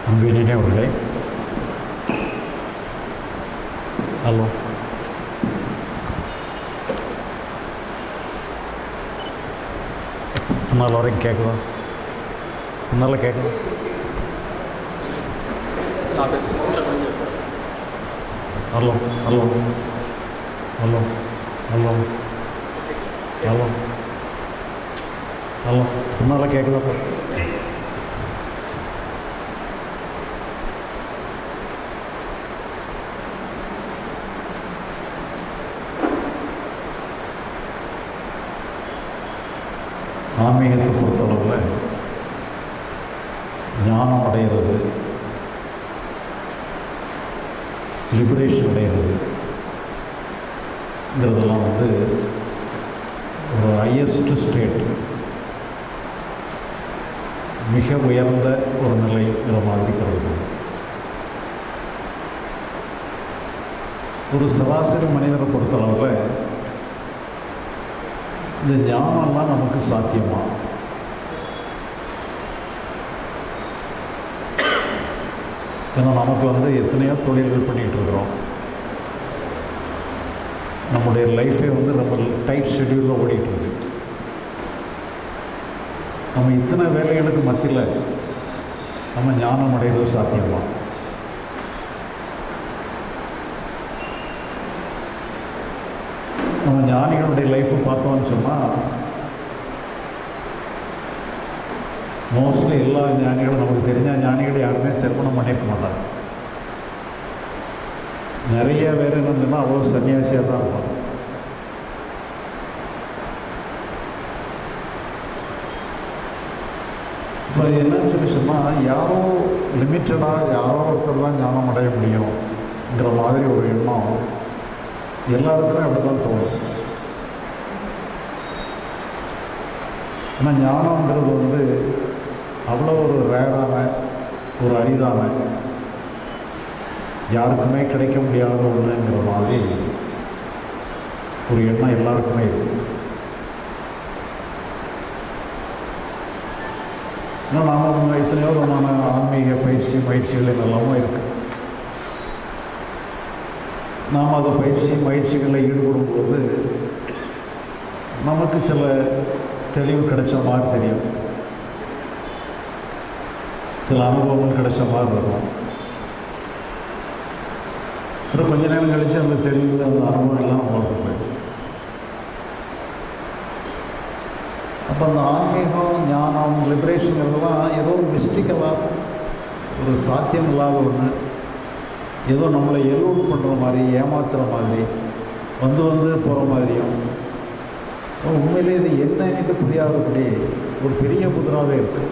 அன்பினே அவர்களே ஹலோ முன்னால் வரைக்கும் கேட்குதா முன்னால் கேட்குதா hello hello hello hello hello hello முன்னால் கேட்குதா ஆன்மீகத்தை பொறுத்தளவில் ஞானம் அடைகிறது லிபரேஷன் அடைகிறதுங்கிறதெல்லாம் வந்து ஒரு ஹையஸ்ட் ஸ்டேட் மிக உயர்ந்த ஒரு நிலைங்கிற மாதிரி கருதுகிறது ஒரு சராசரி மனிதரை பொறுத்தளவில் இந்த ஞானம்லாம் நமக்கு சாத்தியமா ஏன்னா நமக்கு வந்து எத்தனையோ தொழில்கள் பண்ணிகிட்டு இருக்கிறோம் நம்முடைய லைஃபே வந்து ரொம்ப டைட் ஷெடியூலில் ஓடிட்டு இருக்கு நம்ம இத்தனை வேலைகளுக்கு மத்தியில் நம்ம ஞானம் அடைகிறது சாத்தியமா நம்ம ஞானிகளுடைய லைஃப்பை பார்த்தோம்னு சொன்னால் மோஸ்ட்லி எல்லா ஞானிகளும் நமக்கு தெரிஞ்ச ஞானிகள் யாருமே திருமணம் பண்ணிக்க மாட்டாங்க நிறைய பேர் என்னன்னா அவ்வளோ சன்னியாசியாக தான் இருப்பாங்க இப்போ என்னன்னு சொல்லி சொன்னால் யாரோ லிமிட்டடாக யாரோ ஒருத்தர் தான் ஞானம் அடைய முடியுங்கிற மாதிரி ஒரு எண்ணம் எல்லாருக்குமே அப்படி தான் தோணும் ஆனால் ஞானங்கிறது வந்து அவ்வளோ ஒரு ரேரான ஒரு அரிதான யாருக்குமே கிடைக்க முடியாத ஒன்றுங்கிற மாதிரி ஒரு எண்ணம் எல்லாருக்குமே இருக்கு ஆனால் நாம் எத்தனையோ விதமான ஆன்மீக பயிற்சி பயிற்சிகள் எல்லாமும் இருக்குது நாம் அதை பயிற்சி பயிற்சிகளில் ஈடுபடும் போது நமக்கு சில தெளிவு கிடைச்ச மாதிரி தெரியும் சில அனுபவங்கள் கிடைச்ச மாதிரி இருக்கும் அப்புறம் கொஞ்ச நேரம் கழித்து அந்த தெளிவு அந்த அனுபவம் எல்லாம் நம்மளுக்கு போயிடும் அப்போ அந்த ஆன்மீகம் ஞானம் லிபரேஷன்ங்கிறதெல்லாம் ஏதோ ஒரு மிஸ்டிக்கலாக ஒரு சாத்தியம் இல்லாத ஒன்று ஏதோ நம்மளை எல்லோட் பண்ணுற மாதிரி ஏமாத்துகிற மாதிரி வந்து வந்து போகிற மாதிரியும் உண்மையிலே இது என்னன்னுட்டு புரியாதபடி ஒரு பெரிய புதிராகவே இருக்கு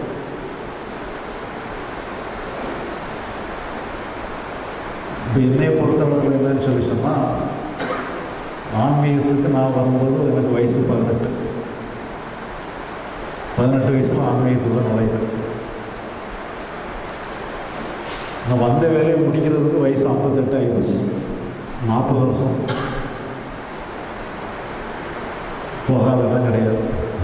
இப்போ என்னையை பொறுத்தளவில் என்னன்னு சொல்லி சொன்னால் ஆன்மீகத்துக்கு நான் வரும்போது எனக்கு வயசு பதினெட்டு பதினெட்டு வயசில் ஆன்மீகத்துக்குள்ள நுழைவேன் நான் வந்த வேலையை முடிக்கிறதுக்கு வயசு ஐம்பத்தெட்டு ஆயிடுச்சு நாற்பது வருஷம் போகாதெல்லாம் கிடையாது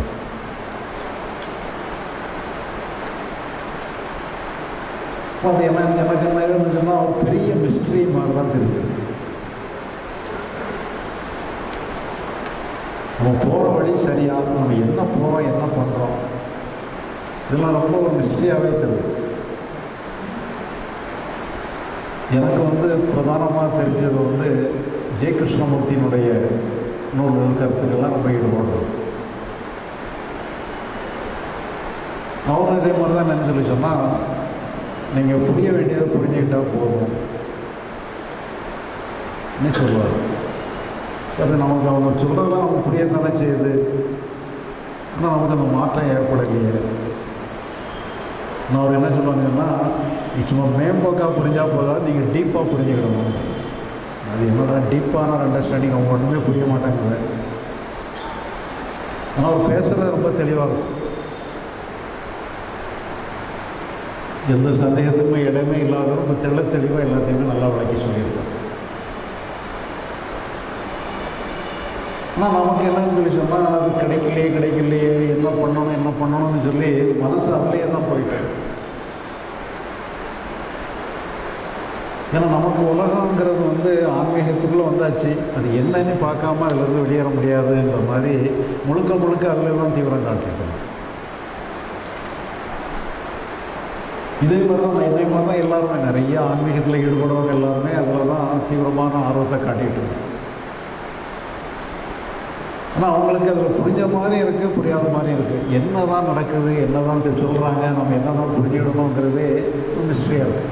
அது என்ன எனக்கு என்ன ஏதுன்னு சொன்னால் ஒரு பெரிய மிஸ்ட்ரி மாதிரி தான் தெரியுது நம்ம போகிற வழி சரியா நம்ம என்ன போகிறோம் என்ன பண்ணுறோம் இதெல்லாம் ரொம்ப ஒரு மிஸ்ட்ரியாகவே தெரியுது எனக்கு வந்து பிரதானமாக தெரிஞ்சது வந்து ஜெய கிருஷ்ணமூர்த்தியினுடைய நூல்கள் கருத்துக்கள்லாம் நம்ம ஈடுபடுறோம் அவரும் இதே மாதிரி தான் என்ன சொல்லி சொன்னால் நீங்கள் புரிய வேண்டியதை புரிஞ்சுக்கிட்டால் போதும் என்ன சொல்லுவார் அது நமக்கு அவங்க சொல்கிறதெல்லாம் நமக்கு புரியத்தானே செய்யுது ஆனால் நமக்கு அந்த மாற்றம் ஏற்படலையே நான் அவர் என்ன சொல்லுவாங்கன்னா சும்மா மேம்போக்காக புரிஞ்சால் போதாது நீங்கள் டீப்பாக புரிஞ்சுக்கிடணும் அது என்னடா டீப்பான ஒரு அண்டர்ஸ்டாண்டிங் அவங்க ஒன்றுமே புரிய மாட்டாங்க ஆனால் அவர் பேசுகிறது ரொம்ப தெளிவாக இருக்கும் எந்த சந்தேகத்துக்குமே இடமே இல்லாத ரொம்ப தெள்ள தெளிவாக எல்லாத்தையுமே நல்லா விளக்கி சொல்லியிருக்கார் ஆனால் நமக்கு என்னன்னு சொல்லி சொன்னால் அது கிடைக்கலையே கிடைக்கலையே என்ன பண்ணணும் என்ன பண்ணணும்னு சொல்லி மனசு அதிலேயே தான் போயிட்டேன் ஏன்னா நமக்கு உலகங்கிறது வந்து ஆன்மீகத்துக்குள்ளே வந்தாச்சு அது என்னன்னு பார்க்காம அதிலிருந்து வெளியேற முடியாதுன்ற மாதிரி முழுக்க முழுக்க அதில் தான் தீவிரம் காட்டிட்டோம் இதே மாதிரி தான் என்னை மாதிரி தான் எல்லாருமே நிறைய ஆன்மீகத்தில் ஈடுபடுறவங்க எல்லாருமே அதில் தான் தீவிரமான ஆர்வத்தை காட்டிகிட்டு இருக்கோம் ஆனால் அவங்களுக்கு அதில் புரிஞ்ச மாதிரி இருக்குது புரியாத மாதிரி இருக்குது என்ன தான் நடக்குது என்ன தான் சொல்கிறாங்க நம்ம என்ன தான் புரிஞ்சிடணுங்கிறதே ஒரு மிஸ்ட்ரியாக இருக்குது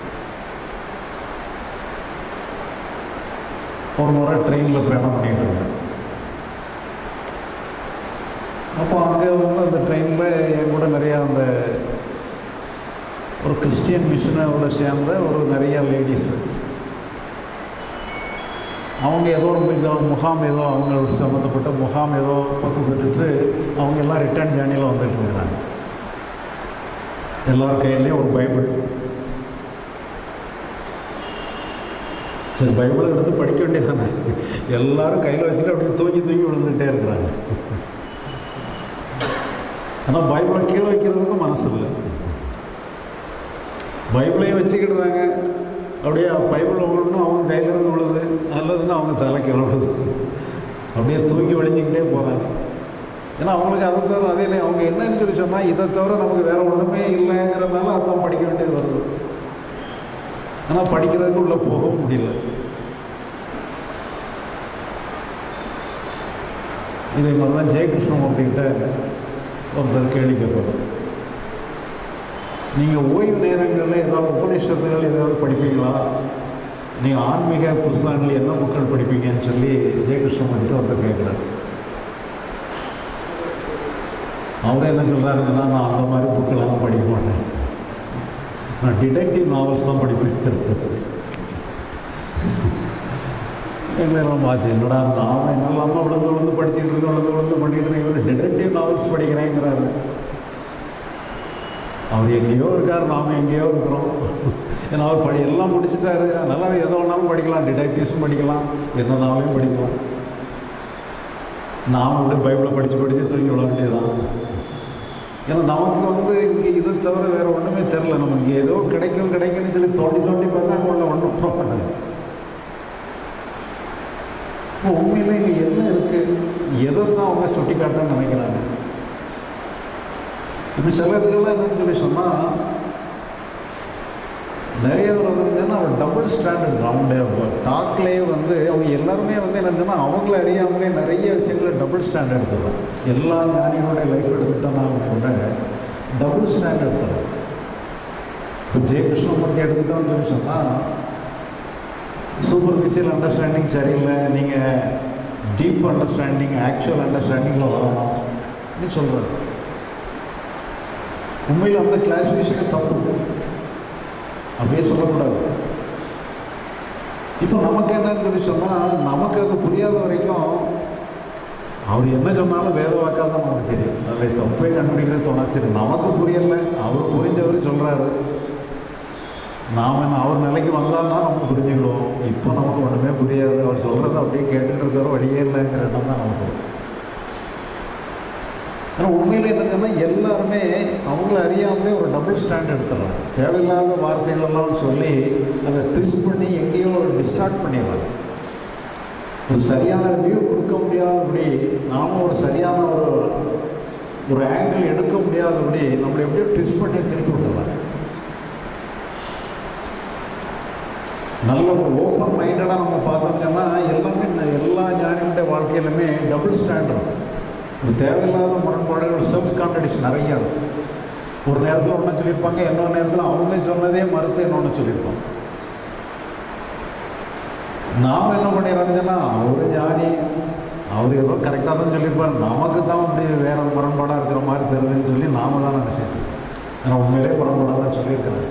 ஒரு முறை ட்ரெயினில் பிரயாணம் பண்ணிகிட்டு இருந்தேன் அப்போ அங்கே வந்து அந்த ட்ரெயினில் என் கூட நிறையா அந்த ஒரு கிறிஸ்டியன் மிஷனோட சேர்ந்த ஒரு நிறைய லேடிஸு அவங்க ஏதோ ஒரு ஏதோ முகாம் ஏதோ அவங்களோட சம்மந்தப்பட்ட முகாம் ஏதோ பங்கு பெற்றுட்டு அவங்க எல்லாம் ரிட்டர்ன் ஜேர்னியில் வந்துட்டு இருக்கிறாங்க எல்லார் கையிலையும் ஒரு பைபிள் சரி பைபிளை எடுத்து படிக்க வேண்டியதானே எல்லாரும் கையில் வச்சுட்டு அப்படியே தூக்கி தூக்கி விழுந்துகிட்டே இருக்கிறாங்க ஆனால் பைபிளை கீழே வைக்கிறதுக்கு மனசு இல்லை பைபிளையும் வச்சுக்கிடுறாங்க அப்படியே பைபிள் விழணும் அவங்க கையில் இருந்து விழுது நல்லதுன்னு அவங்க தலை கீழே விழுது அப்படியே தூக்கி வழிஞ்சிக்கிட்டே போகிறாங்க ஏன்னா அவங்களுக்கு அதை தவிர அதே இல்லை அவங்க என்னன்னு சொல்லி சொன்னால் இதை தவிர நமக்கு வேறு ஒன்றுமே இல்லைங்கிறதுனால அதான் படிக்க வேண்டியது வருது ஆனால் படிக்கிறதுக்கு உள்ளே போகவும் முடியல இதே மாதிரி தான் ஜெயகிருஷ்ணமூர்த்திக்கிட்ட ஒருத்தர் கேள்வி கேட்பார் நீங்கள் ஓய்வு நேரங்களில் ஏதாவது உபநிஷத்துகள் ஏதாவது படிப்பீங்களா நீங்கள் ஆன்மீக புஸ்தகங்கள் என்ன புக்கள் படிப்பீங்கன்னு சொல்லி ஜெயகிருஷ்ணமூர்த்தி ஒருத்தர் கேட்குறாரு அவரே என்ன சொல்கிறாருங்கன்னா நான் அந்த மாதிரி புக்கெல்லாம் படிக்க மாட்டேன் நான் டிடெக்டிவ் நாவல்ஸ் தான் படிப்பேன் எங்களெல்லாம் பார்த்து என்னடா நாம என்னெல்லாம விழுந்து விழுந்து படிச்சுட்டு இருக்கோம் விழுந்து விழுந்து பண்ணிட்டு இருக்கோம் இவர் டிடெக்டிவ் நாவல்ஸ் படிக்கிறேங்கிறாரு அவர் எங்கேயோ இருக்கார் நாம் எங்கேயோ இருக்கிறோம் ஏன்னா அவர் படி எல்லாம் முடிச்சுட்டாரு அதனால் எதோ ஒன்றாலும் படிக்கலாம் டிடெக்டிவ்ஸும் படிக்கலாம் எந்த நாவலையும் படிக்கலாம் நாம் அப்படியே பைபிளை படித்து படித்து தூங்கி விட வேண்டியதுதான் ஏன்னா நமக்கு வந்து இங்கே இதை தவிர வேறு ஒன்றுமே தெரில நமக்கு ஏதோ கிடைக்கும் கிடைக்கும்னு சொல்லி தோண்டி தோண்டி பார்த்தா அங்கே உள்ள ஒன்றும் போட மாட்டாங்க இப்போ உண்மையில் இங்கே என்ன இருக்குது எதை தான் அவங்க சுட்டி காட்டணும்னு நினைக்கிறாங்க இப்படி சில இதுக்கெல்லாம் என்னன்னு சொல்லி சொன்னால் நிறைய பேர் வந்து என்னன்னா ஒரு டபுள் ஸ்டாண்டர்ட் ரவுண்டே டாக்லேயே வந்து அவங்க எல்லாருமே வந்து என்னென்னா அவங்கள அறியாமலே நிறைய விஷயங்கள டபுள் ஸ்டாண்டர்ட் தரும் எல்லா ஞானிகளுடைய லைஃப் எடுத்துக்கிட்டோம்னா கூட டபுள் ஸ்டாண்டர்ட் தரும் இப்போ ஜெய கிருஷ்ணமூர்த்தி எடுத்துக்கிட்டோம்னு சொல்லி சொன்னால் சூப்பர்ஃபிஷியல் அண்டர்ஸ்டாண்டிங் சரியில்லை நீங்கள் டீப் அண்டர்ஸ்டாண்டிங் ஆக்சுவல் அண்டர்ஸ்டாண்டிங்கில் வரணும் அப்படின்னு சொல்கிறாரு உண்மையில் அந்த கிளாஸிஃபிகேஷனே தப்பு அப்படியே சொல்லக்கூடாது இப்போ நமக்கு என்னன்னு சொல்லி சொன்னால் நமக்கு அது புரியாத வரைக்கும் அவர் என்ன சொன்னாலும் வேத வாக்காக தான் நமக்கு தெரியும் அதில் தப்பே கண்டுபிடிக்கிறது தோணும் சரி நமக்கு புரியலை அவர் புரிஞ்சவர் சொல்கிறாரு நாம் என்ன அவர் நிலைக்கு வந்தால்னா நம்ம புரிஞ்சுக்கிடுவோம் இப்போ நமக்கு ஒன்றுமே புரியாது அவர் சொல்கிறத அப்படியே கேட்டுட்டு இருக்கிற வழியே இல்லைங்கிற எண்ணம் தான் நமக்கு வரும். ஆனால் உண்மையில் என்னன்னா எல்லாருமே அவங்கள அறியாமலே ஒரு டபுள் ஸ்டாண்ட் எடுத்துடுறாங்க தேவையில்லாத வார்த்தைகளெல்லாம் சொல்லி அதை ட்விஸ்ட் பண்ணி எங்கேயோ டிஸ்டார்ட் பண்ணிடுறாங்க ஒரு சரியான வியூ கொடுக்க முடியாதபடி நாமும் ஒரு சரியான ஒரு ஒரு ஆங்கிள் எடுக்க முடியாதபடி நம்மளை எப்படியோ ட்விஸ்ட் பண்ணி திருப்பி விட்டுறாங்க நல்ல ஒரு ஓப்பன் மைண்டடாக நம்ம பார்த்தோம்னா எல்லாமே ந- எல்லா ஞானிகளுடைய வாழ்க்கையிலுமே டபுள் ஸ்டாண்டர்ட் இது தேவையில்லாத முரண்பாடுகள் செல்ஃப் கான்ட்ரடிக்ஷன் நிறையா இருக்கும் ஒரு நேரத்தில் ஒன்று சொல்லியிருப்பாங்க இன்னொரு நேரத்தில் அவங்க சொன்னதே மறுத்து இன்னொன்று சொல்லியிருப்பாங்க நாம் என்ன பண்ணிடுறாங்கன்னா அவர் ஞானி அவர் ஏதோ கரெக்டாக தான் சொல்லியிருப்பார் நமக்கு தான் அப்படி வேற முரண்பாடாக இருக்கிற மாதிரி தெரியுதுன்னு சொல்லி நாம தான் நினச்சிட்டு ஆனால் உண்மையிலே முரண்பாடாக தான் சொல்லியிருக்கிறார்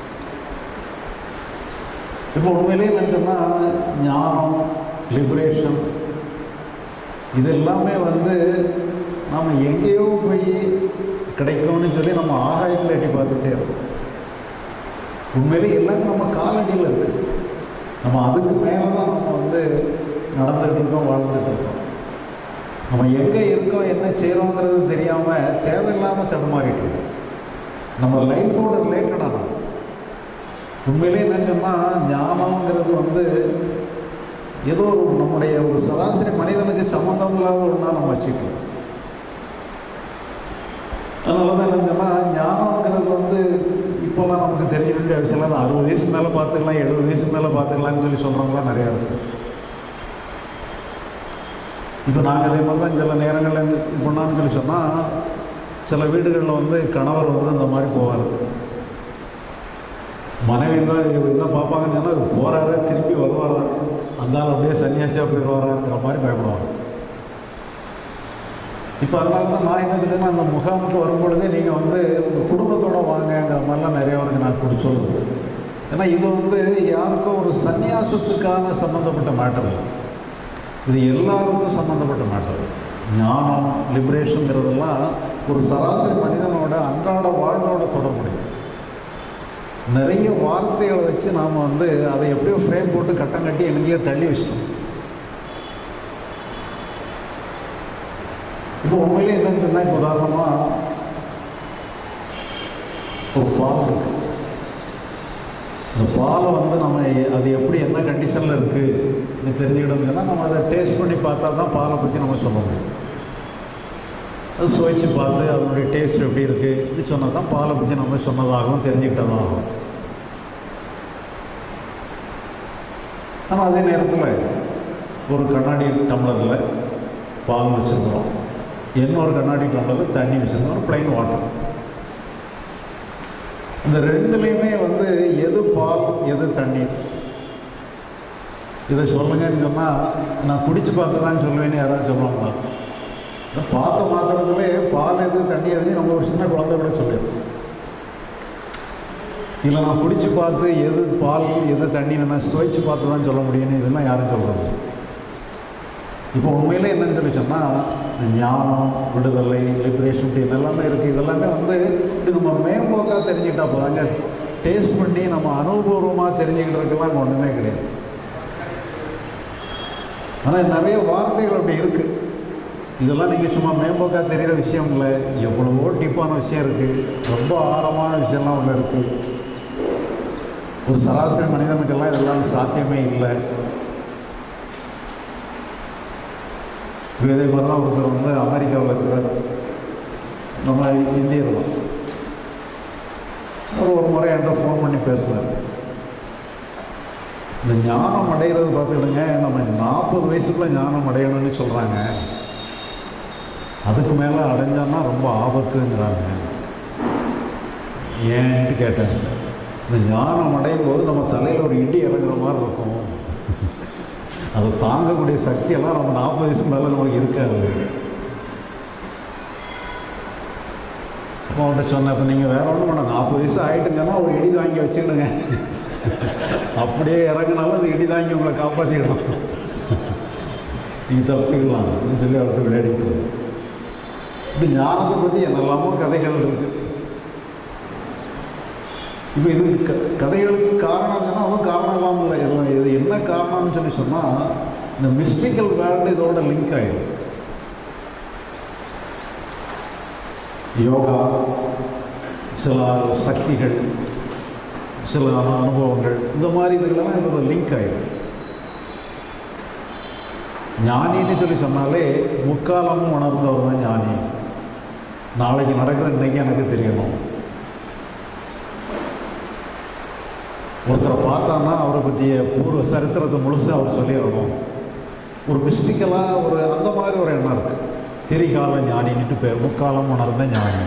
இப்போ உண்மையிலேயே என்னன்னா ஞானம் லிபரேஷன் இது எல்லாமே வந்து நாம் எங்கேயோ போய் கிடைக்கும்னு சொல்லி நம்ம ஆகாயத்தில் எட்டி பார்த்துட்டே இருக்கோம் உண்மையிலே எல்லாமே நம்ம காலடியில் இருக்கு நம்ம அதுக்கு மேலே தான் நம்ம வந்து நடந்துட்டு இருக்கோம் வாழ்ந்துட்டு இருக்கோம் நம்ம எங்கே இருக்கோம் என்ன செய்கிறோங்கிறது தெரியாமல் தேவையில்லாமல் தடுமாறிட்டு இருக்கோம் நம்ம லைஃபோட ரிலேட்டடான உண்மையிலே என்னன்னா ஞானங்கிறது வந்து ஏதோ ஒரு நம்முடைய ஒரு சராசரி மனிதனுக்கு சம்மந்தம் இல்லாத ஒன்றா நம்ம வச்சுக்கலாம் அதனால தான் என்னன்னா ஞானங்கிறது வந்து இப்போல்லாம் நமக்கு தெரிய வேண்டிய அவசியம் இல்லை அறுபது வயசு மேலே பார்த்துக்கலாம் எழுபது வயசு மேலே பார்த்துக்கலாம்னு சொல்லி சொல்கிறவங்களாம் நிறையா இருக்கு இப்போ நாங்கள் அதே மாதிரி தான் சில நேரங்களில் பண்ணான்னு சொல்லி சொன்னால் சில வீடுகளில் வந்து கணவர் வந்து இந்த மாதிரி போவார் மனைவி என்ன பார்ப்பாங்கன்னு சொன்னால் இவர் போகிறாரு திருப்பி வருவாரா அந்த ஆள் அப்படியே சன்னியாசியாக போயிடுவாராங்கிற மாதிரி பயப்படுவாங்க இப்போ அதனால தான் நான் என்ன சொல்லுவேன்னா அந்த முகாமுக்கு வரும்பொழுதே நீங்கள் வந்து உங்கள் குடும்பத்தோடு வாங்கங்கிற மாதிரிலாம் நிறைய பேருக்கு நான் கூட சொல்லுவேன் ஏன்னா இது வந்து யாருக்கும் ஒரு சந்நியாசத்துக்கான சம்மந்தப்பட்ட மேட்டர் இல்லை இது எல்லாருக்கும் சம்மந்தப்பட்ட மேட்டர் ஞானம் லிபரேஷனுங்கிறதெல்லாம் ஒரு சராசரி மனிதனோட அன்றாட வாழ்வோட தொடர்புடையது நிறைய வார்த்தைகளை வச்சு நாம் வந்து அதை எப்படியோ ஃப்ரேம் போட்டு கட்டம் கட்டி எங்கேயோ தள்ளி வச்சிட்டோம் இப்போ உண்மையிலே என்னன்னு சொன்னால் இப்போ உதாரணமாக ஒரு பால் இருக்கு இந்த பாலை வந்து நம்ம அது எப்படி என்ன கண்டிஷனில் இருக்குது தெரிஞ்சுக்கிட்டோம்னா நம்ம அதை டேஸ்ட் பண்ணி பார்த்தா தான் பாலை பற்றி நம்ம சொல்ல முடியும் அது சுவைச்சு பார்த்து அதனுடைய டேஸ்ட் எப்படி இருக்குது இது சொன்னால் தான் பாலை பற்றி நம்ம சொன்னதாகவும் தெரிஞ்சுக்கிட்டதாகும் ஆனால் அதே நேரத்தில் ஒரு கண்ணாடி டம்ளரில் பால் வச்சுருக்கிறோம் இன்னொரு கண்ணாடி டம்ளரில் தண்ணி வச்சுருக்கோம் ஒரு ப்ளைன் வாட்டர் இந்த ரெண்டுலேயுமே வந்து எது பால் எது தண்ணீர் இதை சொல்லுங்கன்னு சொன்னால் நான் குடிச்சு பார்த்து தான் சொல்லுவேன்னு யாராவது சொல்லுவாங்களா பார்த்த மாத்திரத்துலே பால் எது தண்ணி எதுன்னு நம்ம ஒரு சின்ன குழந்தை கூட சொல்லிடுறோம் இல்லை நான் குடிச்சு பார்த்து எது பால் எது தண்ணி நான் சுவைச்சு பார்த்து தான் சொல்ல முடியும்னு இதெல்லாம் யாரும் சொல்கிறது இப்போ உண்மையிலே என்னன்னு சொல்லி சொன்னால் ஞானம் விடுதலை லிபரேஷன் இப்படி எல்லாமே இருக்குது இதெல்லாமே வந்து இப்படி நம்ம மேம்போக்காக தெரிஞ்சுக்கிட்டா போதாங்க டேஸ்ட் பண்ணி நம்ம அனுபவபூர்வமாக தெரிஞ்சுக்கிட்டதுக்கெல்லாம் அங்கே ஒன்றுமே கிடையாது ஆனால் நிறைய வார்த்தைகள் அப்படி இருக்குது இதெல்லாம் நீங்கள் சும்மா மேம்போக்காக தெரிகிற விஷயம் இல்லை எவ்வளவோ டீப்பான விஷயம் இருக்குது ரொம்ப ஆழமான விஷயம்லாம் ஒன்று இருக்குது ஒரு சராசரி மனிதனுக்கெல்லாம் இதெல்லாம் சாத்தியமே இல்லை இதே மாதிரி தான் ஒருத்தர் வந்து அமெரிக்காவில் இருக்கிறார் நம்ம இந்தியர் தான் ஒரு ஒரு முறை என்கிட்ட ஃபோன் பண்ணி பேசுவார் இந்த ஞானம் அடைகிறது பார்த்துக்கிடுங்க நம்ம நாற்பது வயசுக்குள்ளே ஞானம் அடையணும்னு சொல்கிறாங்க அதுக்கு மேலே அடைஞ்சோன்னா ரொம்ப ஆபத்துங்கிறாங்க ஏன்ட்டு கேட்டேன் இந்த ஞானம் அடையும் போது நம்ம தலையில் ஒரு இடி இறங்குற மாதிரி இருக்கும் அதை தாங்கக்கூடிய சக்தியெல்லாம் நம்ம நாற்பது வயசுக்கு மேலே நமக்கு இருக்காது அப்போ அவன்கிட்ட சொன்னேன் இப்போ நீங்கள் வேற ஒன்றும் பண்ண நாற்பது வயசு ஆகிட்டுங்கன்னா ஒரு இடி தாங்கி வச்சுக்கிடுங்க அப்படியே இறங்கினாலும் அந்த இடி தாங்கி உங்களை காப்பாற்றிடணும் நீங்கள் தப்பிச்சுக்கலாம் அப்படின்னு சொல்லி அவர்கிட்ட விளையாடிட்டு இப்படி ஞானத்தை பற்றி என்னெல்லாமோ கதைகள் இருக்குது இப்போ இது க கதைகளுக்கு காரணம் என்னன்னா ஒன்றும் காரணம் இல்லாமல் இல்லை எல்லாம் இது என்ன காரணம்னு சொல்லி சொன்னால் இந்த மிஸ்டிக்கல் வேர்ல்டு இதோட லிங்க் ஆகிடும் யோகா சில சக்திகள் சில அனுபவங்கள் இந்த மாதிரி இதுகளெல்லாம் இதோட லிங்க் ஆகிடும் ஞானின்னு சொல்லி சொன்னாலே முக்காலமும் உணர்ந்தவர் தான் ஞானி நாளைக்கு நடக்கிற இன்னைக்கு எனக்கு தெரியணும் ஒருத்தரை பார்த்தான்னா அவரை பற்றிய பூர்வ சரித்திரத்தை முழுசாக அவர் சொல்லிடணும் ஒரு மிஸ்டிக்கலாக ஒரு அந்த மாதிரி ஒரு எண்ணம் இருக்குது திரிகால ஞானின்ட்டு பேர் முக்காலம் உணர்ந்த ஞானி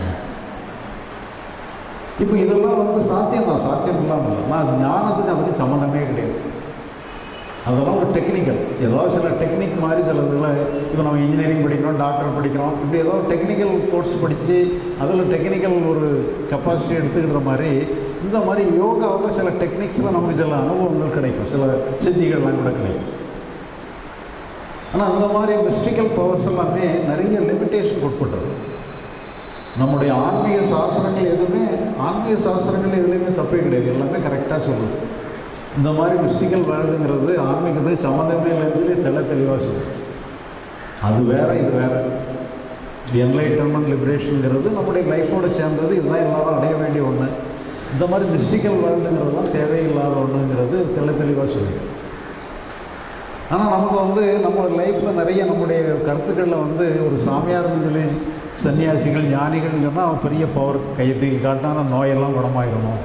இப்போ இதெல்லாம் வந்து சாத்தியம் தான் சாத்தியம் இல்லாமல் இல்லை ஆனால் ஞானத்துக்கு அதுக்கு சம்மந்தமே கிடையாது அதெல்லாம் ஒரு டெக்னிக்கல் ஏதோ சில டெக்னிக் மாதிரி சில இதில் இப்போ நம்ம இன்ஜினியரிங் படிக்கிறோம் டாக்டர் படிக்கிறோம் இப்படி ஏதோ டெக்னிக்கல் கோர்ஸ் படித்து அதில் டெக்னிக்கல் ஒரு கெப்பாசிட்டி எடுத்துக்கிற மாதிரி இந்த மாதிரி யோகாவில் சில டெக்னிக்ஸில் நமக்கு சில அனுபவங்கள் கிடைக்கும் சில சித்திகள்லாம் கூட கிடைக்கும் ஆனால் அந்த மாதிரி மிஸ்டிக்கல் பவர்ஸ் எல்லாமே நிறைய லிமிட்டேஷன் உட்பட்டது நம்முடைய ஆன்மீக சாஸ்திரங்கள் எதுவுமே ஆன்மீக சாஸ்திரங்கள் எதுலேயுமே தப்பே கிடையாது எல்லாமே கரெக்டாக சொல்லுது இந்த மாதிரி மிஸ்டிக்கல் வேர்ல்டுங்கிறது ஆன்மீகத்துக்கு சம்மந்தமே இல்லைன்னு தெள்ள தெளிவாக சொல்லுது அது வேற இது வேற என்லைட்டன்மெண்ட் லிபரேஷனுங்கிறது நம்முடைய லைஃபோட சேர்ந்தது இதுதான் எல்லாரும் அடைய வேண்டிய ஒன்று இந்த மாதிரி மிஸ்டிக்கல் வேர்ல்டுங்கிறதுலாம் தேவையில்லாத ஒன்றுங்கிறது தெளி தெளிவாக சொல்லுது ஆனால் நமக்கு வந்து நம்ம லைஃப்பில் நிறைய நம்முடைய கருத்துக்களில் வந்து ஒரு சாமியார்னு சொல்லி சன்னியாசிகள் ஞானிகள்னு சொன்னால் அவன் பெரிய பவர் கையை தூக்கி காட்டினா நோயெல்லாம் குணமாயிடணும்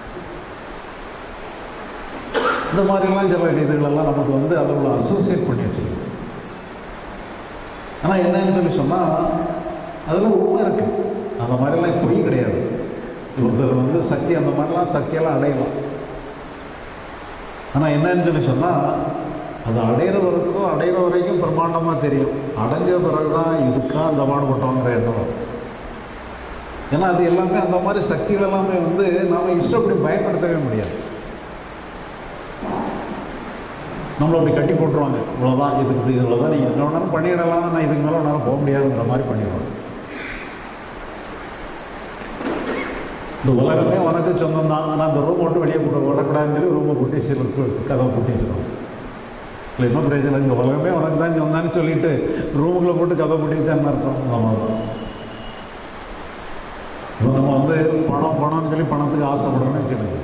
இந்த மாதிரிலாம் சில இதுகளெல்லாம் நமக்கு வந்து அதோட அசோசியேட் பண்ணி வச்சுக்கணும் ஆனால் என்னன்னு சொல்லி சொன்னால் அதில் உண்மை இருக்குது அந்த மாதிரிலாம் பொய் கிடையாது ஒருத்தர் வந்து சக்தி அந்த மாதிரிலாம் சக்தியெல்லாம் அடையலாம் ஆனால் என்னன்னு சொல்லி சொன்னால் அது அடையிற வரைக்கும் அடையிற வரைக்கும் பிரம்மாண்டமாக தெரியும் அடைஞ்ச பிறகு தான் இதுக்கா அந்த பாடுபட்டோங்கிற எண்ணம் வரும். ஏன்னா அது எல்லாமே அந்த மாதிரி சக்திகள் எல்லாமே வந்து நாம் இஷ்டப்படி பயன்படுத்தவே முடியாது நம்மளை அப்படி கட்டி போட்டுருவாங்க இவ்வளோதான் இதுக்கு இது இவ்வளோதான் நீங்கள் என்ன வேணாலும் பண்ணிடலாம் நான் இதுக்கு மேலே உன்னால் போக முடியாதுங்கிற மாதிரி பண்ணிடுவாங்க இந்த உலகமே உனக்கு சொந்தம் தான் ஆனால் அந்த ரூம் மட்டும் வெளியே போட்டு விடக்கூடாதுன்னு சொல்லி ரூமை பூட்டி சில கதவை பூட்டி வச்சிருவாங்க இல்லை என்ன பிரச்சனை இந்த உலகமே உனக்கு தான் சொந்தான்னு சொல்லிட்டு ரூமுக்குள்ளே போட்டு கதை பூட்டி வச்சான்னு அர்த்தம் நம்ம இப்போ நம்ம வந்து பணம் பணம்னு சொல்லி பணத்துக்கு ஆசைப்படுறோம்னு வச்சுக்கோங்க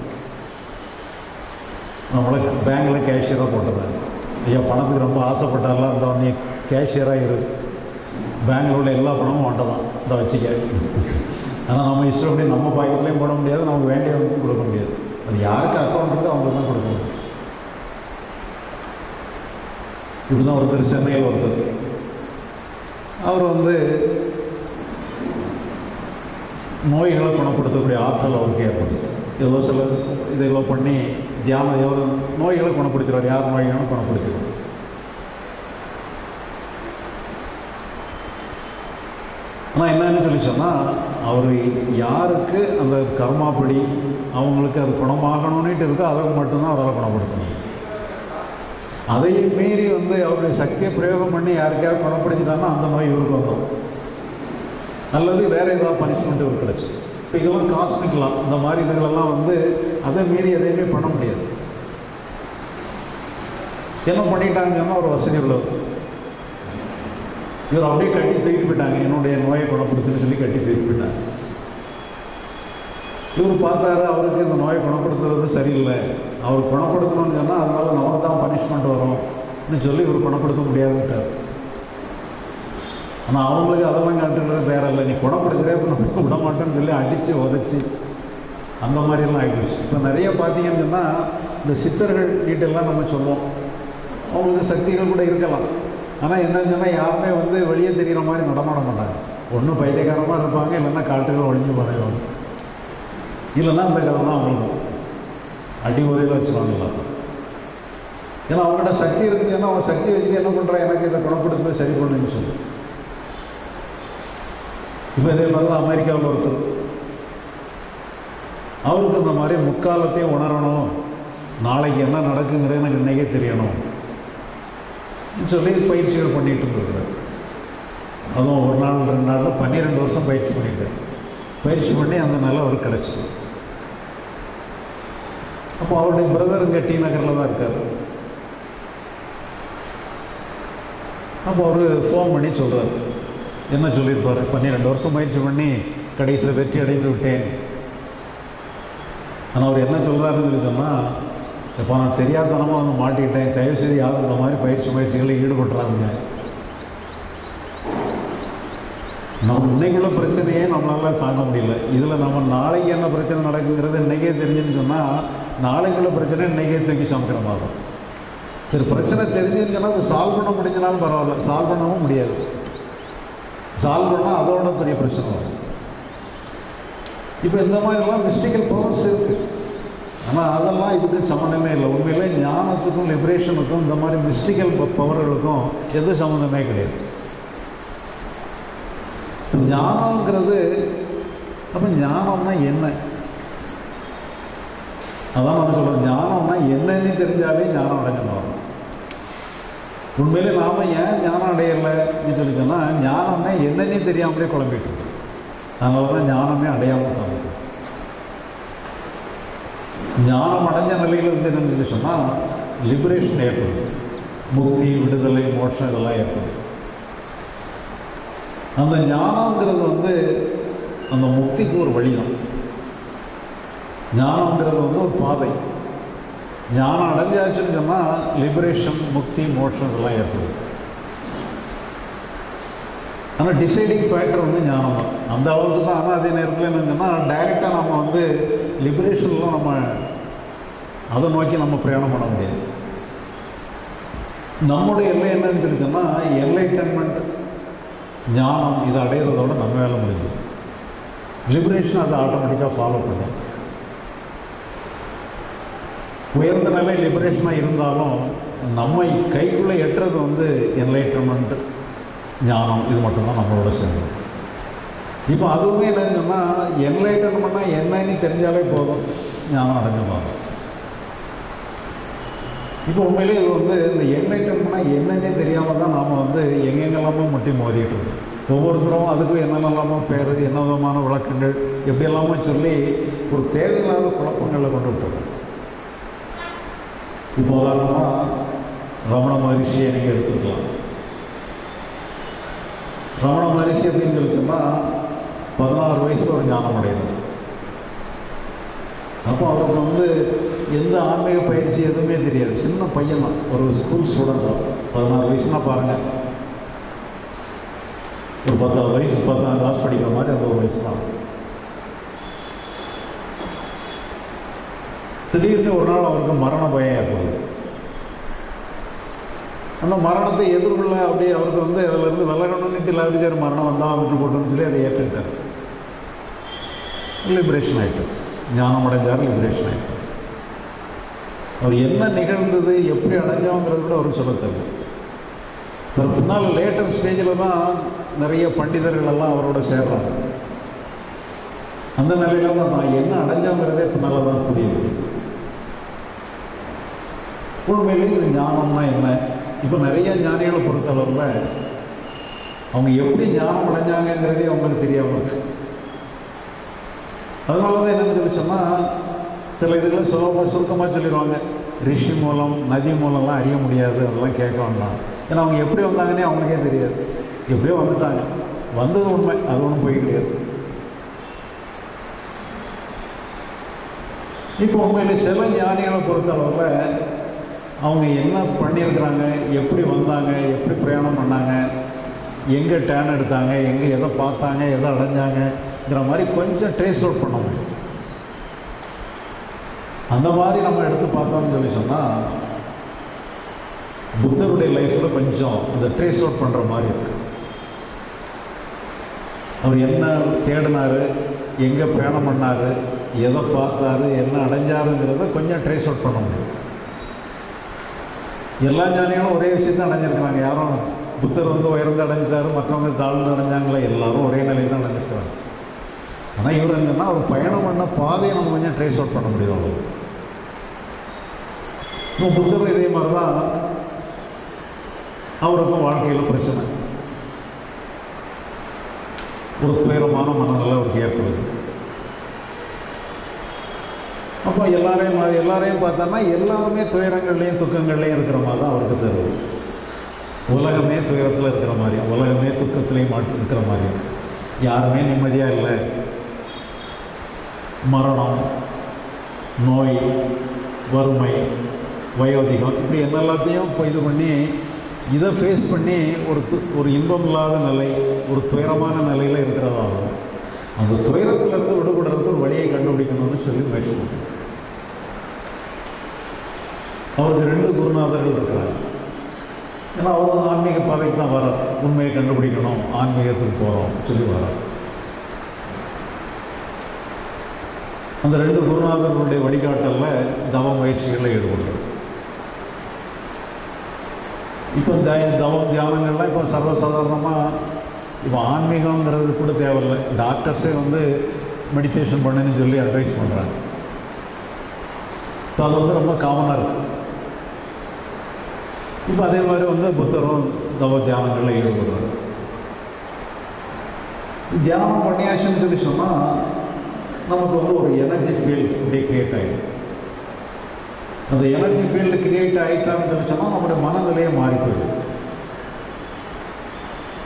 நம்மளை பேங்கில் கேஷியராக போட்டுருந்தாங்க ஐயா பணத்துக்கு ரொம்ப ஆசைப்பட்டாலாம் இந்த நீ கேஷியராக இரு பேங்கில் உள்ள எல்லா பணமும் அவன்கிட்ட தான் இந்த வச்சுக்க ஆனால் நம்ம இஷ்டப்படி நம்ம பாக்கெட்லேயும் போட முடியாது நமக்கு வேண்டியவங்களுக்கும் கொடுக்க முடியாது அது யாருக்கு அக்கௌண்ட் இருக்கோ அவங்களுக்கு தான் கொடுக்க முடியும் இப்படி தான் ஒருத்தர் சென்னையில் ஒருத்தர் அவர் வந்து நோய்களை குணப்படுத்தக்கூடிய ஆற்றல் அவருக்கு ஏற்படுது ஏதோ சில இதெல்லாம் பண்ணி தியானம் எவ்வளோ நோய்களை குணப்படுத்துகிறார் யார் நோய்களும் குணப்படுத்துகிறார் ஆனால் என்னன்னு சொல்லி சொன்னால் அவர் யாருக்கு அந்த கர்மாப்படி அவங்களுக்கு அது குணமாகணும்னுட்டு இருக்கோ அதை மட்டும்தான் அவரால் குணப்படுத்தணும் அதையும் மீறி வந்து அவருடைய சக்தியை பிரயோகம் பண்ணி யாருக்கையாவது குணப்படுத்திட்டாங்கன்னா அந்த நோய் இவருக்கு வந்தோம் அல்லது வேற ஏதாவது பனிஷ்மெண்ட் இவருக்கு கிடச்சி இப்போ இதெல்லாம் காஸ்மிக்கலாம் இந்த மாதிரி இதுகளெல்லாம் வந்து அதை மீறி எதையுமே பண்ண முடியாது என்ன பண்ணிட்டாங்கன்னு சொன்னால் ஒரு வசதி உள்ளவர் இவர் அப்படியே கட்டி தூக்கி போயிட்டாங்க என்னுடைய நோயை குணப்படுத்துன்னு சொல்லி கட்டி தூக்கி போயிட்டாங்க இவர் பார்த்தாரு அவருக்கு இந்த நோயை குணப்படுத்துறது சரியில்லை அவர் குணப்படுத்தணும்னு சொன்னால் அதனால நமக்கு தான் பனிஷ்மெண்ட் வரும்னு சொல்லி இவர் குணப்படுத்த முடியாதுன்ட்டார் ஆனால் அவங்களுக்கு அதெல்லாம் காட்டுறது தேவையில்லை நீ குணப்படுத்துறே இப்போ விட மாட்டேன்னு சொல்லி அடித்து உதச்சி அந்த மாதிரியெல்லாம் ஆகிடுச்சு இப்போ நிறைய பார்த்தீங்கன்னு சொன்னால் இந்த சித்தர்கள் வீட்டெல்லாம் நம்ம சொல்லுவோம் அவங்களுக்கு சக்திகள் கூட இருக்கலாம் ஆனால் என்னன்னு சொன்னால் யாருமே வந்து வெளியே தெரிகிற மாதிரி நடமாட மாட்டாங்க ஒன்றும் பைத்தியக்காரமாக இருப்பாங்க இல்லைன்னா காட்டுகள் ஒழிஞ்சு மறைவாங்க இல்லைன்னா அந்த கதை தான் அவங்களுக்கு அடி உதவியில் வச்சுருவாங்க எல்லாரும் ஏன்னா அவங்கள்ட்ட சக்தி இருக்குன்னு சொன்னால் அவன் சக்தி வச்சுட்டு என்ன பண்ணுறான் எனக்கு இதை குணப்படுத்த சரி பண்ணுன்னு சொல்லி இப்போ இதே மாதிரி தான் அமெரிக்காவில் ஒருத்தர் அவருக்கு இந்த மாதிரி முக்காலத்தையும் உணரணும் நாளைக்கு என்ன நடக்குங்கிறது எனக்கு இன்றைக்கே தெரியணும் சொல்லி பயிற்சிகள் பண்ணிகிட்டு இருந்திருக்கிறார் அதுவும் ஒரு நாள் ரெண்டு நாளில் பன்னிரெண்டு வருஷம் பயிற்சி பண்ணியிருக்காரு பயிற்சி பண்ணி அந்த நிலை அவருக்கு கிடச்சிது அப்போ அவருடைய பிரதர் இங்கே டி நகரில் தான் இருக்கார் அப்போ அவர் ஃபோன் பண்ணி சொல்கிறார் என்ன சொல்லியிருப்பார் பன்னிரெண்டு வருஷம் முயற்சி பண்ணி கடைசியில் வெற்றி அடைந்து விட்டேன் ஆனால் அவர் என்ன சொல்கிறாருன்னு சொல்லி சொன்னால் இப்போ நான் தெரியாதனமாக வந்து மாட்டிக்கிட்டேன் தயவு செய்து யாரும் இந்த மாதிரி பயிற்சி முயற்சிகளில் ஈடுபட்டுறாங்க நம்ம இன்னைக்குள்ள பிரச்சனையே நம்மளால தாங்க முடியல இதில் நம்ம நாளைக்கு என்ன பிரச்சனை நடக்குங்கிறது இன்றைக்கே தெரிஞ்சுன்னு சொன்னால் நாளைக்குள்ள பிரச்சனை இன்றைக்கே தூக்கி சமைக்கிற மாதிரி தான். சரி பிரச்சனை தெரிஞ்சுன்னு சொன்னால் அது சால்வ் பண்ண முடிஞ்சனாலும் பரவாயில்ல சால்வ் பண்ணவும் முடியாது சால்வ் பண்ணால் அதோட பெரிய பிரச்சனை வரும் இப்போ இந்த மாதிரிலாம் மிஸ்டிக்கல் பவர்ஸ் இருக்குது ஆனால் அதெல்லாம் இதுக்கு சம்மந்தமே இல்லை உண்மையிலே ஞானத்துக்கும் லிபரேஷனுக்கும் இந்த மாதிரி மிஸ்டிக்கல் பவர்களுக்கும் எது சம்மந்தமே கிடையாது ஞானங்கிறது அப்போ ஞானம்னா என்ன அதான் நம்ம சொல்கிறோம் ஞானம்னா என்னன்னு தெரிஞ்சாலே ஞானம் அடைஞ்சிடணும் உண்மையிலே நாம் ஏன் ஞானம் அடையலைன்னு சொல்லி சொன்னால் ஞானம்னா என்னன்னே தெரியாமலே குழம்பிட்டு இருக்கு அதனால தான் ஞானமே அடையாமல் உட்காந்து ஞானம் அடைஞ்ச நிலையில் வந்து என்னன்னு சொல்லி சொன்னால் லிபரேஷன் ஏற்படுது முக்தி விடுதலை மோட்சம் இதெல்லாம் ஏற்படுது அந்த ஞானங்கிறது வந்து அந்த முக்திக்கு ஒரு வழி தான் ஞானங்கிறது வந்து ஒரு பாதை ஞானம் அடைஞ்சாச்சுன்னு சொன்னால் லிபரேஷன் முக்தி மோட்சம் இதெல்லாம் ஏற்படுது ஆனால் டிசைடிங் ஃபேக்டர் வந்து ஞானம் தான் அந்த அளவுக்கு தான் ஆனால் அதே நேரத்தில் என்னங்கன்னா டைரெக்டாக நம்ம வந்து லிபரேஷன்லாம் நம்ம அதை நோக்கி நம்ம பிரயாணம் பண்ண முடியாது நம்முடைய எல்லை என்னன்னு இருக்குன்னா என்லைட்டன்மெண்ட் ஞானம் இதை அடையிறதோட நம்ம வேலை முடிஞ்சு லிபரேஷன் அதை ஆட்டோமேட்டிக்காக ஃபாலோ பண்ணும் உயர்ந்த நிலை லிபரேஷனாக இருந்தாலும் நம்மை கைக்குள்ளே எட்டுறது வந்து என்லைட்டன்மெண்ட் ஞானம் இது மட்டும்தான் நம்மளோட சேர்ந்து இப்போ அதுவுமே என்னன்னு சொன்னால் என்லைட்டன்மெண்ட்னா என்னன்னு தெரிஞ்சாலே போதும் ஞானம் அடைஞ்சிடலாம் இப்போ உண்மையிலே இது வந்து இந்த என்லைட்டன்மெண்ட்னா என்னன்னே தெரியாமல் தான் நாம் வந்து எங்கெங்கெல்லாமோ முட்டி மோதிட்டு இருக்கோம் ஒவ்வொருத்தரும் அதுக்கும் என்னென்னலாமோ பேர் என்ன விதமான விளக்கங்கள் எப்படியெல்லாமோ சொல்லி ஒரு தேவையில்லாத குழப்பங்களை கொண்டு விட்டுருக்கோம் இப்போ உதாரணமாக ரமண மகரிஷியை நீங்கள் எடுத்துக்கலாம் ரமண மகரிஷி அப்படின்னு சொல்லி சொன்னால் பதினாறு வயசில் ஒரு ஞானம் அடையணும் அப்போ அவருக்கு வந்து எந்த ஆன்மீக பயிற்சி எதுவுமே தெரியாது சின்ன பையன் தான் ஒரு ஸ்கூல் ஸ்டூடெண்ட் தான் பதினாறு வயசுனா பாருங்கள் ஒரு பத்தாவது வயசு பத்தாம் கிளாஸ் படிக்கிற மாதிரி அந்த ஒரு வயசு தான் திடீர்னு ஒரு நாள் அவருக்கு மரண பயம் ஏற்படுது அந்த மரணத்தை எதிர்கொள்ள அப்படியே அவருக்கு வந்து அதிலிருந்து விலகணும்னுட்டு லாபிச்சார் மரணம் வந்தால் விட்டு போட்டுன்னு சொல்லி அதை ஏற்றுக்கிட்டார் லிபரேஷன் ஆகிட்டு ஞானம் அடைஞ்சார் லிபரேஷன் ஆகிட்டு அவர் என்ன நிகழ்ந்தது எப்படி அடைஞ்சோங்கிறது கூட அவருக்கு சொல்ல தெரியல பிறகு பின்னால் லேட்டர் ஸ்டேஜில் தான் நிறைய பண்டிதர்கள் எல்லாம் அவரோட சேர்றாங்க அந்த நிலையில தான் நான் என்ன அடைஞ்சோங்கிறதே பின்னால் தான் புரியுது உண்மையிலே இந்த ஞானம்னா என்ன இப்போ நிறைய ஞானிகளை பொறுத்தளவில் அவங்க எப்படி ஞானம் அடைஞ்சாங்கங்கிறதே அவங்களுக்கு தெரியாமல் இருக்கு அதனால தான் என்னன்னு சொல்லி சொன்னால் சில இதுகளை சுலபமாக சுருக்கமாக சொல்லிடுவாங்க ரிஷி மூலம் நதி மூலம்லாம் அறிய முடியாது அதெல்லாம் கேட்க வேண்டாம் ஏன்னா அவங்க எப்படி வந்தாங்கன்னே அவங்களுக்கே தெரியாது எப்படியோ வந்துட்டாங்க வந்தது உண்மை அது ஒன்றும் போய் கிடையாது இப்போ உண்மையிலே சில ஞானிகளை பொறுத்தளவில் அவங்க என்ன பண்ணியிருக்கிறாங்க எப்படி வந்தாங்க எப்படி பிரயாணம் பண்ணாங்க எங்கே டேன் எடுத்தாங்க எங்கே எதை பார்த்தாங்க எதை அடைஞ்சாங்கங்கிற மாதிரி கொஞ்சம் ட்ரேஸ் அவுட் பண்ண முடியும் அந்த மாதிரி நம்ம எடுத்து பார்த்தோம்னு சொல்லி சொன்னால் புத்தருடைய லைஃப்பில் கொஞ்சம் அந்த ட்ரேஸ் அவுட் பண்ணுற மாதிரி இருக்கு அவர் என்ன தேடினார் எங்கே பிரயாணம் பண்ணார் எதை பார்த்தாரு என்ன அடைஞ்சாருங்கிறத கொஞ்சம் ட்ரேஸ் அவுட் பண்ண முடியும் எல்லா ஞானிகளும் ஒரே விஷயத்தை அடைஞ்சிருக்கிறாங்க யாரும் புத்தர் வந்து உயர்ந்து அடைஞ்சிட்டாரு மற்றவங்க தாழ்ந்து அடைஞ்சாங்களே எல்லாரும் ஒரே நிலையில் தான் அடைஞ்சிருக்கிறாங்க ஆனால் இவர் என்னன்னா ஒரு பயணம் பண்ண பாதையை நம்ம கொஞ்சம் ட்ரேஸ் அவுட் பண்ண முடியும் அவ்வளோ இப்போ புத்தர் இதே மாதிரி தான் அவருக்கும் வாழ்க்கையில் பிரச்சனை ஒரு துயரமான மனநிலை அவருக்கு ஏற்படுது அப்போ எல்லாரையும் மா- எல்லாரையும் பார்த்தோன்னா எல்லாருமே துயரங்கள்லையும் துக்கங்கள்லையும் இருக்கிற மாதிரி தான் அவருக்கு தருது உலகமே துயரத்தில் இருக்கிற மாதிரியும் உலகமே துக்கத்திலையும் மாட்டு இருக்கிற மாதிரியும் யாருமே நிம்மதியாக இல்லை மரணம் நோய் வறுமை வயோதிகம் இப்படி என்னெல்லாத்தையும் இப்போ இது பண்ணி இதை ஃபேஸ் பண்ணி ஒரு து- ஒரு இன்பம் இல்லாத நிலை ஒரு துயரமான நிலையில் இருக்கிறதாகும் அந்த துயரத்திலிருந்து விடுபடுறதுக்கு ஒரு வழியை கண்டுபிடிக்கணும்னு சொல்லி முயற்சி பண்ணுறோம் அவருக்கு ரெண்டு குருநாதர்கள் இருக்கிறாங்க ஏன்னா அவங்க ஆன்மீக பாதைக்கு தான் வர உண்மையை கண்டுபிடிக்கணும் ஆன்மீகத்துக்கு போகிறோம் சொல்லி வர அந்த ரெண்டு குருநாதர்களுடைய வழிகாட்டலில் தவ முயற்சிகளில் ஈடுபடுறது இப்போ த தவம் தியானங்கள்லாம் இப்போ சர்வசாதாரணமாக இப்போ ஆன்மீகங்கிறது கூட தேவையில்லை டாக்டர்ஸே வந்து மெடிடேஷன் பண்ணுன்னு சொல்லி அட்வைஸ் பண்ணுறாங்க இப்போ அது வந்து ரொம்ப காமனாக இருக்குது இப்போ அதே மாதிரி வந்து புத்தரும் தவ தியானங்களில் ஈடுபடுறாரு தியானம் பண்ணியாச்சுன்னு சொல்லி சொன்னால் நமக்கு வந்து ஒரு எனர்ஜி ஃபீல்டு அப்படியே கிரியேட் ஆகிடும் அந்த எனர்ஜி ஃபீல்டு கிரியேட் ஆகிட்டான்னு சொல்லி சொன்னால் நம்முடைய மனநிலையே மாறி போயிடும்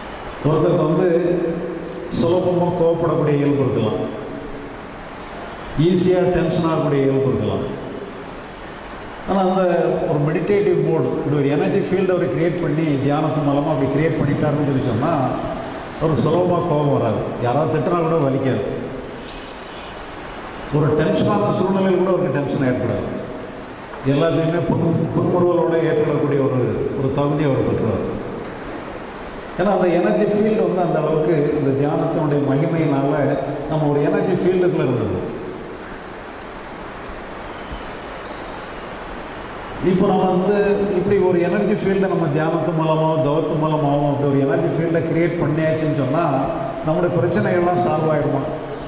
ஒருத்தருக்கு வந்து சுலபமாக கோவப்படக்கூடிய இயல்பு இருக்கலாம் ஈஸியாக டென்ஷன் ஆகக்கூடிய இயல்பு இருக்கலாம் ஆனால் அந்த ஒரு மெடிடேட்டிவ் மோடு இப்படி ஒரு எனர்ஜி ஃபீல்டு அவர் கிரியேட் பண்ணி தியானத்து மூலமாக அப்படி கிரியேட் பண்ணிட்டாருன்னு சொல்லி சொன்னால் ஒரு சுலபமாக கோபம் வராது யாராவது திட்டினா கூட வலிக்காது ஒரு டென்ஷனான சூழ்நிலையில் கூட அவருக்கு டென்ஷன் ஏற்படாது எல்லாத்தையுமே புன் புன்முறுவலோடு ஏற்படக்கூடிய ஒரு ஒரு தகுதி அவர் பெற்றுவார் ஏன்னா அந்த எனர்ஜி ஃபீல்டு வந்து அந்த அளவுக்கு இந்த தியானத்தினுடைய மகிமையினால நம்ம ஒரு எனர்ஜி ஃபீல்டுக்குள்ள இருந்தது இப்போ நம்ம வந்து இப்படி ஒரு எனர்ஜி ஃபீல்டை நம்ம தியானத்து மூலமாகவும் தவத்து மூலமாகவும் அப்படி ஒரு எனர்ஜி ஃபீல்டை கிரியேட் பண்ணியாச்சுன்னு சொன்னால் நம்முடைய பிரச்சனைகள்லாம் சால்வ் ஆகிடுமா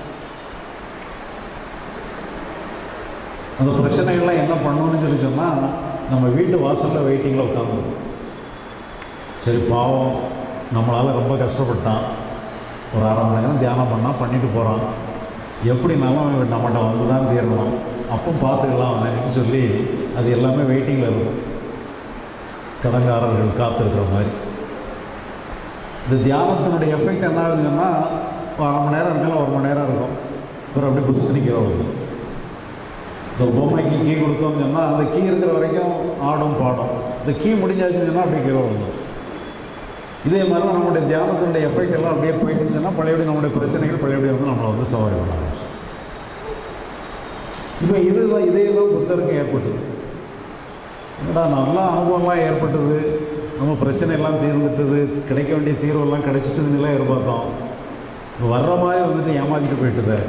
அந்த பிரச்சனைகள்லாம் என்ன பண்ணணும்னு சொல்லி சொன்னால் நம்ம வீட்டு வாசலில் வெயிட்டிங்கில் உட்காந்து சரி பாவம் நம்மளால் ரொம்ப கஷ்டப்பட்டான் ஒரு அரை மணி நேரம் தியானம் பண்ணால் பண்ணிட்டு போகிறான் எப்படினாலும் அவன் நம்மகிட்ட வந்து தான் தீரணும் அப்போ பார்த்துக்கலாம் அவனுக்கு சொல்லி அது எல்லாமே வெயிட்டிங்கில் இருக்கும் கடங்காரர்கள் காத்திருக்கிற மாதிரி இந்த தியானத்தினுடைய எஃபெக்ட் என்ன ஆகுதுன்னா ஒரு அரை மணி நேரம் இருக்கலாம் ஒரு மணி நேரம் இருக்கும் அப்புறம் அப்படியே புதுசு நிற்கிறவங்க இந்த பொம்மைக்கு கீ கொடுத்தோம்னு சொன்னால் அந்த கீ இருக்கிற வரைக்கும் ஆடும் பாடும் இந்த கீ முடிஞ்சாச்சுன்னு சொன்னால் அப்படியே கீழே விழுந்துடும் இதே மாதிரி தான் நம்முடைய தியானத்தினுடைய எஃபெக்ட் எல்லாம் அப்படியே போயிட்டு இருந்துச்சுன்னா பழையபடி நம்முடைய பிரச்சனைகள் பழையபடி வந்து நம்மளை வந்து சவாரி பண்ணாங்க இப்போ இதுதான் இதே தான் புத்தருக்கு ஏற்பட்டது என்னடா நல்லா அனுபவம்லாம் ஏற்பட்டது நம்ம பிரச்சனை எல்லாம் தீர்ந்துட்டது கிடைக்க வேண்டிய தீர்வெல்லாம் கிடைச்சிட்டதுன்னு எதிர்பார்த்தோம் இப்போ வர்ற மாதிரி வந்துட்டு ஏமாத்திட்டு போயிட்டுது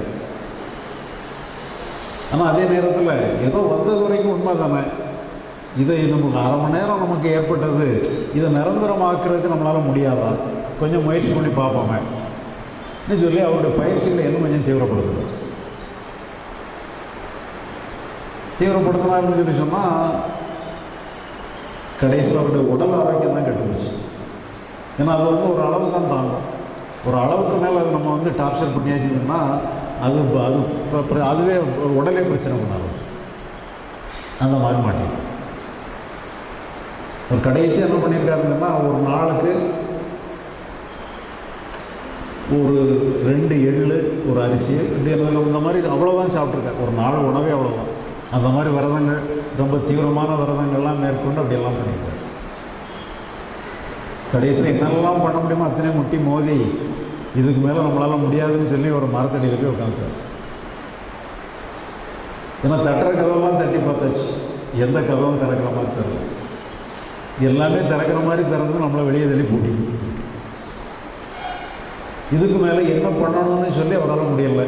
ஆனால் அதே நேரத்தில் ஏதோ வந்தது வரைக்கும் உண்மை தானே இதை நமக்கு அரை மணி நேரம் நமக்கு ஏற்பட்டது இதை நிரந்தரமாக்குறதுக்கு நம்மளால் முடியாதா கொஞ்சம் முயற்சி பண்ணி பார்ப்போமே ன்னு சொல்லி அவருடைய பயிற்சிகளை இன்னும் கொஞ்சம் தீவிரப்படுத்துது தீவிரப்படுத்தினாருன்னு சொல்லி சொன்னால் கடைசியில் அவருடைய உடல் ஆரோக்கியம் தான் கெட்டுருச்சு ஏன்னா அது வந்து ஒரு அளவு தான் தாங்கும் ஒரு அளவுக்கு மேலே அது நம்ம வந்து டார்ச்சர் பண்ணியாச்சுன்னா அது அது ப- ப- அதுவே ஒரு உடலே பிரச்சனை பண்ண ஆரம்பிச்சு அந்த மாதிரி மாட்டேன் ஒரு கடைசி என்ன பண்ணியிருக்காருங்கன்னா ஒரு நாளுக்கு ஒரு ரெண்டு எள்ளு ஒரு அரிசி இப்படி என்ன இந்த மாதிரி அவ்வளோதான் சாப்பிட்ருக்காரு ஒரு நாள் உணவே அவ்வளோதான் அந்த மாதிரி விரதங்கள் ரொம்ப தீவிரமான விரதங்கள்லாம் மேற்கொண்டு அப்படியெல்லாம் பண்ணியிருக்காரு கடைசியில் என்னெல்லாம் பண்ண முடியுமோ அத்தனை முட்டி மோதி இதுக்கு மேலே நம்மளால் முடியாதுன்னு சொல்லி ஒரு மரத்தடியில் போய் உட்காந்துட்டார் ஏன்னா தட்டுற கதவெல்லாம் தட்டி பார்த்தாச்சு எந்த கதவும் திறக்கிற மாதிரி தெரியல எல்லாமே திறக்கிற மாதிரி திறந்து நம்மளை வெளியே தள்ளி பூட்டி இதுக்கு மேலே என்ன பண்ணணும்னு சொல்லி அவரால் முடியலை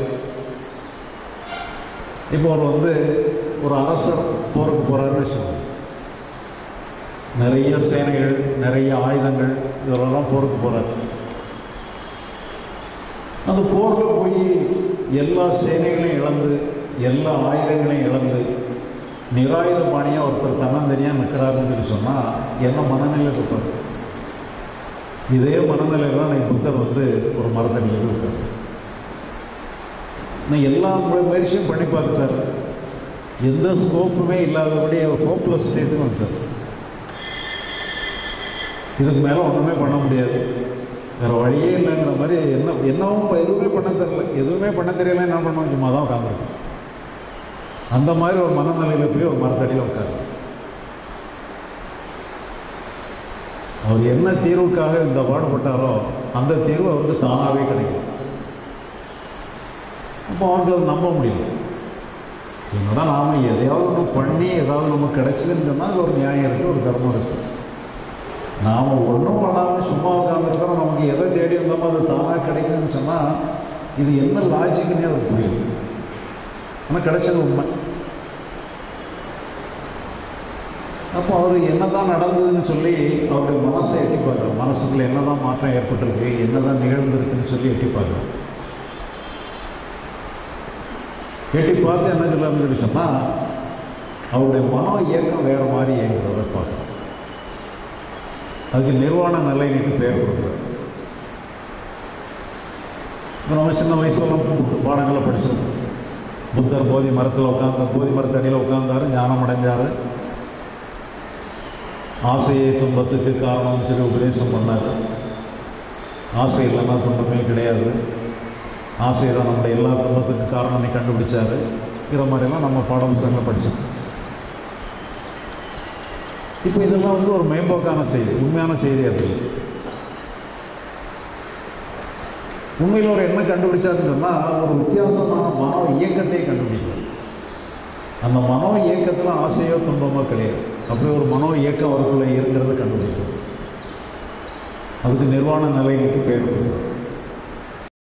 இப்போ அவர் வந்து ஒரு அரசர் போருக்கு போகிறாருன்னு வச்சுக்கோங்க நிறைய சேனைகள் நிறைய ஆயுதங்கள் இதெல்லாம் போருக்கு போகிறார் அந்த போரில் போய் எல்லா சேனைகளையும் இழந்து எல்லா ஆயுதங்களையும் இழந்து நிராயுத பாணியாக ஒருத்தர் தன்னந்தனியாக நிற்கிறாருன்னு சொல்லி சொன்னால் என்ன மனநிலை இருப்பார் இதே மனநிலையில் தான் எனக்கு புத்தர் வந்து ஒரு மரத்தடியில் இருக்கார் நான் எல்லா முறை முயற்சியும் பண்ணி பார்த்துட்டாரு எந்த ஸ்கோப்புமே இல்லாதபடி அவர் ஹோப்லெஸ் ஸ்டேட்டுன்னு வந்துட்டார் இதுக்கு மேலே ஒன்றுமே பண்ண முடியாது வேறு வழியே இல்லைங்கிற மாதிரி என்ன என்னவும் இப்ப எதுவுமே பண்ண தெரியல எதுவுமே பண்ண தெரியல என்ன பண்ணுவோம் சும்மா தான் உட்காந்துருக்கோம் அந்த மாதிரி ஒரு மனநிலையில் போய் ஒரு மரத்தடியில் உட்காரு அவர் என்ன தீர்வுக்காக இந்த பாடுபட்டாரோ அந்த தீர்வு அவருக்கு தானாகவே கிடைக்கும் அப்போ அவருக்கு அதை நம்ப முடியல என்னடா நாம் எதையாவது ஒன்று பண்ணி ஏதாவது நமக்கு கிடைச்சதுன்னு சொன்னால் அது ஒரு நியாயம் இருக்குது ஒரு தர்மம் இருக்குது நாம் ஒன்றும் பண்ணாமல் சும்மா உட்காந்துருக்கிறோம் நமக்கு எதை தேடி வந்தோமோ அது தானாக கிடைக்குதுன்னு சொன்னால் இது என்ன லாஜிக்குன்னே அவர் புரியல ஆனால் கிடைச்சது உண்மை அப்போ அவர் என்னதான் நடந்ததுன்னு சொல்லி அவருடைய மனசை எட்டி பார்க்குறோம் மனசுக்குள்ளே என்னதான் மாற்றம் ஏற்பட்டிருக்கு என்னதான் நிகழ்ந்திருக்குன்னு சொல்லி எட்டி பார்க்குறோம் எட்டி பார்த்து என்ன சொல்லலாம்னு சொல்லி சொன்னால் அவருடைய மனோ இயக்கம் வேறு மாதிரி இயங்குறத பார்க்குறோம் அதுக்கு நிர்வாண நிலைன்னு பேர் கொடுக்குறாரு இப்போ நம்ம சின்ன வயசுலாம் பாடங்களை படிச்சிருக்கோம் புத்தர் போதி மரத்தில் உட்காந்து போதி மரத்தடியில் உட்கார்ந்தாரு ஞானம் அடைஞ்சார் ஆசையை துன்பத்துக்கு காரணம்னு சொல்லி உபதேசம் பண்ணார் ஆசை இல்லைன்னா துன்பமே கிடையாது ஆசை தான் நம்முடைய எல்லா துன்பத்துக்கு காரணம் கண்டுபிடிச்சாருங்கிற மாதிரிலாம் நம்ம பாட புத்தகங்களை படித்தோம் இப்போ இதெல்லாம் வந்து ஒரு மேம்போக்கான செய்தி உண்மையான செய்தி அது இல்லை. உண்மையில் ஒரு என்ன கண்டுபிடிச்சாருன்னு சொன்னால் ஒரு வித்தியாசமான மனோ இயக்கத்தை கண்டுபிடிக்கும் அந்த மனோ இயக்கத்தில் ஆசையோ துன்பமோ கிடையாது அப்படி ஒரு மனோ இயக்கம் அவருக்குள்ளே இருக்கிறத கண்டுபிடிக்கும் அதுக்கு நிர்வாண நிலைக்கு பேர் கொடுக்கும்